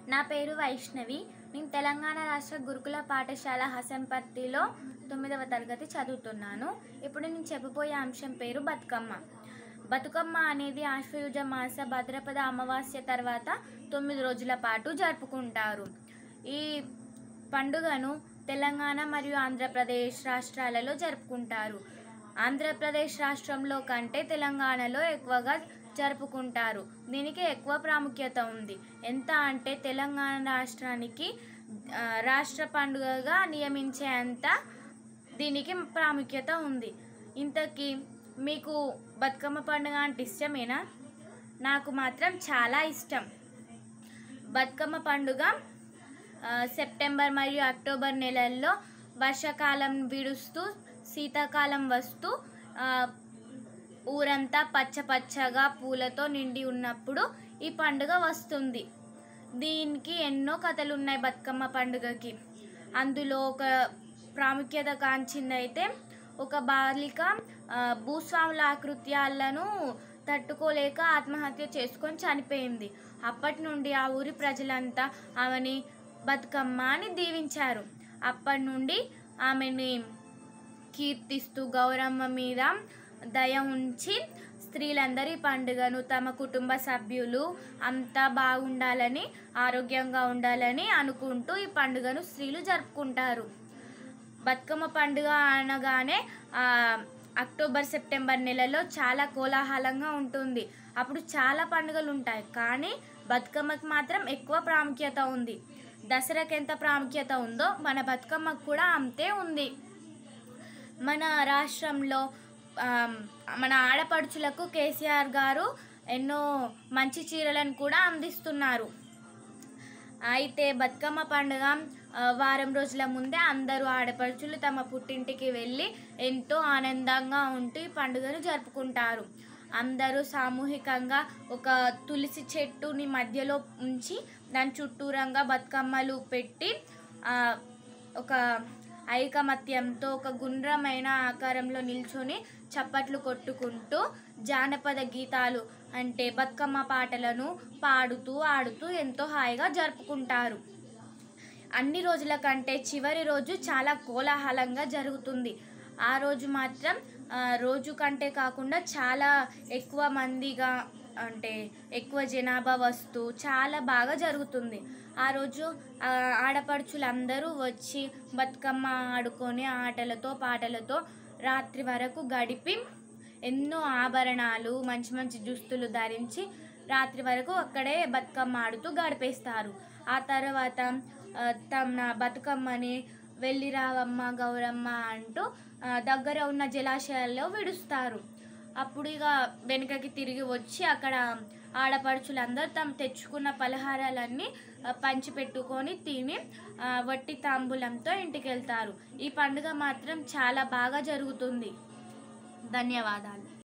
నా పేరు వైష్ణవి నేను తెలంగాణ రాష్ట్ర గురుకుల పాఠశాల హసన్పర్తిలో తొమ్మిదవ తరగతి చదువుతున్నాను ఇప్పుడు నేను చెప్పబోయే అంశం పేరు బతుకమ్మ బతుకమ్మ అనేది ఆశ్వయుజ మాస భద్రపద అమావాస్య తర్వాత తొమ్మిది రోజుల పాటు జరుపుకుంటారు ఈ పండుగను తెలంగాణ మరియు ఆంధ్రప్రదేశ్ రాష్ట్రాలలో జరుపుకుంటారు ఆంధ్రప్రదేశ్ రాష్ట్రంలో కంటే తెలంగాణలో ఎక్కువగా జరుపుకుంటారు దీనికి ఎక్కువ ప్రాముఖ్యత ఉంది ఎంత అంటే తెలంగాణ రాష్ట్రానికి ఆ, రాష్ట్ర పండుగగా నియమించేంత దీనికి ప్రాముఖ్యత ఉంది ఇంతకీ మీకు బతుకమ్మ పండుగ అంటే ఇష్టమేనా నాకు మాత్రం చాలా ఇష్టం బతుకమ్మ పండుగ ఆ, సెప్టెంబర్ మరియు అక్టోబర్ నెలల్లో వర్షాకాలం విడుస్తూ శీతాకాలం వస్తూ ఆ, ఊరంతా పచ్చ పచ్చగా పూలతో నిండి ఉన్నప్పుడు ఈ పండుగ వస్తుంది దీనికి ఎన్నో కథలు ఉన్నాయి బతుకమ్మ పండుగకి అందులో ఒక ప్రాముఖ్యత కాంచిందైతే ఒక బాలిక ఆ, భూస్వాముల ఆకృత్యాలను తట్టుకోలేక ఆత్మహత్య చేసుకొని చనిపోయింది అప్పటి నుండి ఆ ఊరి ప్రజలంతా ఆమెని బతుకమ్మ అని దీవించారు అప్పటి నుండి ఆమెని కీర్తిస్తూ గౌరమ్మ మీద దయ ఉంచి స్త్రీలందరూ ఈ పండుగను తమ కుటుంబ సభ్యులు అంతా బాగుండాలని ఆరోగ్యంగా ఉండాలని అనుకుంటూ ఈ పండుగను స్త్రీలు జరుపుకుంటారు బతుకమ్మ పండుగ అనగానే ఆ, అక్టోబర్ సెప్టెంబర్ నెలలో చాలా కోలాహలంగా ఉంటుంది అప్పుడు చాలా పండుగలు ఉంటాయి కానీ బతుకమ్మకి మాత్రం ఎక్కువ ప్రాముఖ్యత ఉంది దసరాకి ఎంత ప్రాముఖ్యత ఉందో మన బతుకమ్మకు కూడా అంతే ఉంది మన రాష్ట్రంలో ఆమ్, మన ఆడపడుచులకు కేసీఆర్ గారు ఎన్నో మంచి చీరలను కూడా అందిస్తున్నారు అయితే బతుకమ్మ పండుగ ఆ, వారం రోజుల ముందే అందరూ ఆడపడుచులు తమ పుట్టింటికి వెళ్ళి ఎంతో ఆనందంగా ఉంటూ ఈ పండుగను జరుపుకుంటారు అందరూ సామూహికంగా ఒక తులసి చెట్టుని మధ్యలో ఉంచి దాని చుట్టూరంగా బతుకమ్మలు పెట్టి ఆ, ఒక ఐకమత్యంతో ఒక గుండ్రమైన ఆకారంలో నిల్చొని చప్పట్లు కొట్టుకుంటూ జానపద గీతాలు అంటే బతుకమ్మ పాటలను పాడుతూ ఆడుతూ ఎంతో హాయిగా జరుపుకుంటారు అన్ని రోజుల కంటే చివరి రోజు చాలా కోలాహలంగా జరుగుతుంది ఆ రోజు మాత్రం ఆ, రోజు కంటే కాకుండా చాలా ఎక్కువ మందిగా అంటే ఎక్కువ జనాభా వస్తూ చాలా బాగా జరుగుతుంది ఆ రోజు ఆ, ఆడపడుచులందరూ వచ్చి బతుకమ్మ ఆడుకొని ఆటలతో పాటలతో రాత్రి వరకు గడిపి ఎన్నో ఆభరణాలు మంచి మంచి దుస్తులు ధరించి రాత్రి వరకు అక్కడే బతుకమ్మ ఆడుతూ గడిపేస్తారు ఆ తర్వాత ఆ, తమ బతుకమ్మని వెళ్ళి రావమ్మ గౌరమ్మ అంటూ ఆ, దగ్గర ఉన్న జలాశయాల్లో విడుస్తారు అప్పుడు ఇక వెనుకకి తిరిగి వచ్చి అక్కడ ఆడపడుచులందరూ తాము తెచ్చుకున్న పలహారాలన్నీ ఆ, పంచిపెట్టుకొని తిని ఆ, వట్టి తాంబూలంతో ఇంటికి వెళ్తారు ఈ పండుగ మాత్రం చాలా బాగా జరుగుతుంది ధన్యవాదాలు